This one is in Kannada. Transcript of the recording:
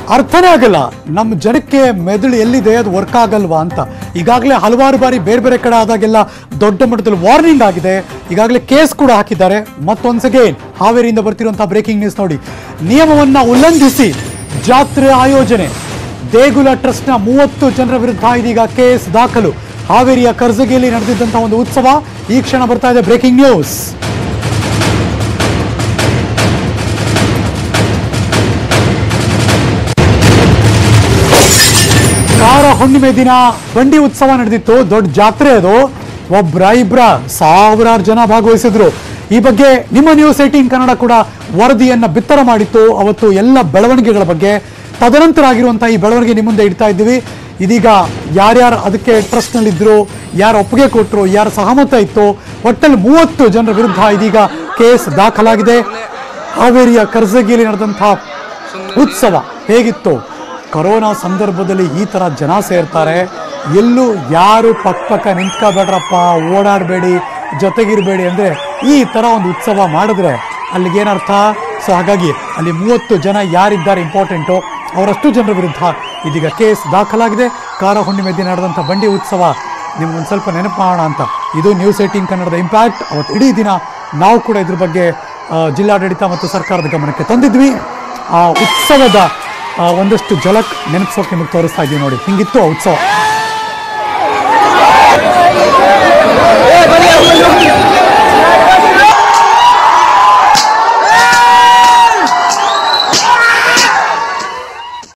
ಅರ್ಥನೇ ಆಗಲ್ಲ ನಮ್ಮ ಜನಕ್ಕೆ ಮೆದುಳು ಎಲ್ಲಿದೆ ಅದು ವರ್ಕ್ ಆಗಲ್ವಾ ಅಂತ ಈಗಾಗಲೇ ಹಲವಾರು ಬಾರಿ ಬೇರೆ ಬೇರೆ ಕಡೆ ಆದಾಗೆಲ್ಲ ದೊಡ್ಡ ಮಟ್ಟದಲ್ಲಿ ವಾರ್ನಿಂಗ್ ಆಗಿದೆ ಈಗಾಗಲೇ ಕೇಸ್ ಕೂಡ ಹಾಕಿದ್ದಾರೆ ಮತ್ತೊಂದ್ಸ್ ಅಗೇನ್ ಹಾವೇರಿಯಿಂದ ಬರ್ತಿರುವಂತಹ ಬ್ರೇಕಿಂಗ್ ನ್ಯೂಸ್ ನೋಡಿ ನಿಯಮವನ್ನ ಉಲ್ಲಂಘಿಸಿ ಜಾತ್ರೆ ಆಯೋಜನೆ ದೇಗುಲ ಟ್ರಸ್ಟ್ನ ಮೂವತ್ತು ಜನರ ವಿರುದ್ಧ ಇದೀಗ ಕೇಸ್ ದಾಖಲು ಹಾವೇರಿಯ ಕರ್ಜಗಿಯಲ್ಲಿ ನಡೆದಿದ್ದಂತಹ ಒಂದು ಉತ್ಸವ ಈ ಕ್ಷಣ ಬರ್ತಾ ಇದೆ ಬ್ರೇಕಿಂಗ್ ನ್ಯೂಸ್ ಕಾರ ಹುಣ್ಣಿಮೆ ದಿನ ಬಂಡಿ ಉತ್ಸವ ನಡೆದಿತ್ತು ದೊಡ್ಡ ಜಾತ್ರೆ ಅದು ಒಬ್ರ ಇಬ್ರ ಸಾವಿರಾರು ಜನ ಭಾಗವಹಿಸಿದ್ರು ಈ ಬಗ್ಗೆ ನಿಮ್ಮ ನ್ಯೂಸ್ ಏಟೀನ್ ಕನ್ನಡ ಕೂಡ ವರದಿಯನ್ನ ಬಿತ್ತರ ಮಾಡಿತ್ತು ಅವತ್ತು ಎಲ್ಲ ಬೆಳವಣಿಗೆಗಳ ಬಗ್ಗೆ ತದನಂತರ ಆಗಿರುವಂತಹ ಈ ಬೆಳವಣಿಗೆ ನಿಮ್ಮ ಮುಂದೆ ಇಡ್ತಾ ಇದ್ದೀವಿ ಇದೀಗ ಯಾರ್ಯಾರು ಅದಕ್ಕೆ ಟ್ರಸ್ಟ್ನಲ್ಲಿದ್ದರು ಯಾರು ಒಪ್ಪಿಗೆ ಕೊಟ್ಟರು ಯಾರು ಸಹಮತ ಇತ್ತು ಒಟ್ಟಲ್ಲಿ ಮೂವತ್ತು ಜನರ ವಿರುದ್ಧ ಇದೀಗ ಕೇಸ್ ದಾಖಲಾಗಿದೆ ಹಾವೇರಿಯ ಕರ್ಜಗಿಯಲ್ಲಿ ನಡೆದಂತಹ ಉತ್ಸವ ಹೇಗಿತ್ತು ಕೊರೋನಾ ಸಂದರ್ಭದಲ್ಲಿ ಈ ಥರ ಜನ ಸೇರ್ತಾರೆ ಎಲ್ಲೂ ಯಾರು ಪಕ್ಕ ಪಕ್ಕ ನಿಂತ್ಕೋಬೇಡ್ರಪ್ಪ ಓಡಾಡಬೇಡಿ ಜೊತೆಗಿರಬೇಡಿ ಅಂದರೆ ಈ ಥರ ಒಂದು ಉತ್ಸವ ಮಾಡಿದ್ರೆ ಅಲ್ಲಿಗೇನರ್ಥ ಸೊ ಹಾಗಾಗಿ ಅಲ್ಲಿ ಮೂವತ್ತು ಜನ ಯಾರಿದ್ದಾರೆ ಇಂಪಾರ್ಟೆಂಟು ಅವರಷ್ಟು ಜನರ ವಿರುದ್ಧ ಇದೀಗ ಕೇಸ್ ದಾಖಲಾಗಿದೆ ಕಾರ ಹುಣ್ಣಿಮೆ ದಿನ ನಡೆದಂಥ ಬಂಡಿ ಉತ್ಸವ ನಿಮ್ಗೊಂದು ಸ್ವಲ್ಪ ನೆನಪು ಮಾಡೋಣ ಅಂತ ಇದು ನ್ಯೂಸ್ ಏಟೀನ್ ಕನ್ನಡದ ಇಂಪ್ಯಾಕ್ಟ್ ಅವತ್ತು ಇಡೀ ದಿನ ನಾವು ಕೂಡ ಇದ್ರ ಬಗ್ಗೆ ಆ, ಜಿಲ್ಲಾಡಳಿತ ಮತ್ತು ಸರ್ಕಾರದ ಗಮನಕ್ಕೆ ತಂದಿದ್ವಿ ಆ ಉತ್ಸವದ ಆ, ಒಂದಷ್ಟು ಜಲಕ್ ನೆನಪಿಸೋಕೆ ನಿಮಗೆ ತೋರಿಸ್ತಾ ಇದ್ದೀವಿ ನೋಡಿ ಹಿಂಗಿತ್ತು ಆ ಉತ್ಸವ